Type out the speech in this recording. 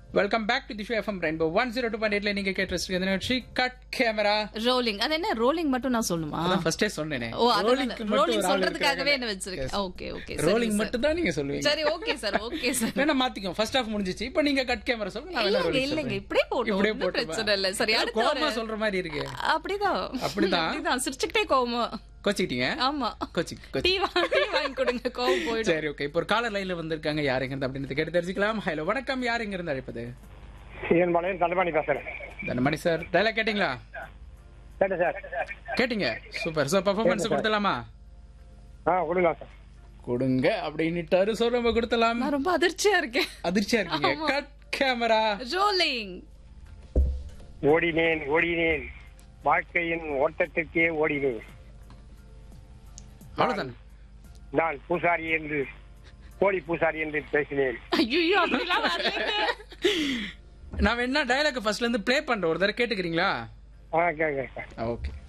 Welcome back to the show FM rainbow one zero two point எயிட்ல நீங்க கேட்டு நிகழ்ச்சி கட் கேமரா ரோலிங் அது என்ன ரோலிங் மட்டும் நான் சொல்லுமா அதான் ஃபர்ஸ்டே சொன்னேனே ஓ அதனால ரோலிங்க்கு மட்டும் ரோலிங் ஒரு ஆள் சொல்றதுக்காகவே இருக்காங்க. என்ன வச்சிருக்கேன் ஓகே ஓகே ரோலிங் மட்டும் தான் நீங்க சொல்லுவீங்க சரி ஓகே சார் ஓகே சார் வேணா மாத்திக்கோ ஃபர்ஸ்ட் ஹாஃப் முடிஞ்சிச்சு இப்போ நீங்க கட் கேமரா சொல்லுங்க நான் வேணா இல்லங்க rolling இல்லங்க சொல்றேன். இப்படியே போட்டோம் இப்படியே ஒண்ணும் போட்டுமா? பிரச்சனை இல்ல சரி ஏதோ அடுத்த ஒரு கோவமா சொல்ற மாதிரி இருக்கு அப்படிதான் அப்படிதான்? அப்படிதான் சிரிச்சுக்கிட்டே கோவமா கோச்சிக்கிட்டீங்க ஆமா கோச்சி கோச்சி டீ வாங்கி டீ வாங்கி கொடுங்க கோவம் போயிடும் சரி ஓகே இப்போ ஒரு காலர் லைன்ல வந்திருக்காங்க யாருங்க இருந்து அப்படின்னு கேட்டு தெரிஞ்சுக்கலாம் ஹலோ வணக்கம் யாருங்க இருந்து அழைப்பது என் மலையன் தண்டபாணி பேசுறேன் தனமணி சார் டைலாக் கேட்டிங்களா கேட்டேன் சார் கேட்டிங்க சூப்பர் சார் பர்ஃபார்மன்ஸ் கொடுத்தலாமா ஆ கொடுங்க சார் கொடுங்க அப்படின்னுட்டாரு சார் நம்ம கொடுத்தலாம் நான் ரொம்ப அதிர்ச்சியா இருக்கேன் அதிர்ச்சியா இருக்கீங்க கட் கேமரா ரோலிங் ஓடினேன் ஓடினேன் வாழ்க்கையின் ஓட்டத்திற்கே ஓடினேன் அவ்வளவுதான் நான் பூசாரி என்று கோழி பூசாரி என்று பேசினேன் ஐயோ அப்படிலாம் வரலைங்க. நான் வேணா டயலாக் ஃபர்ஸ்ட்ல இருந்து ப்ளே பண்றேன் ஒரு தடவை கேட்டுக்கிறீங்களா ஆ கேட்க ஓகே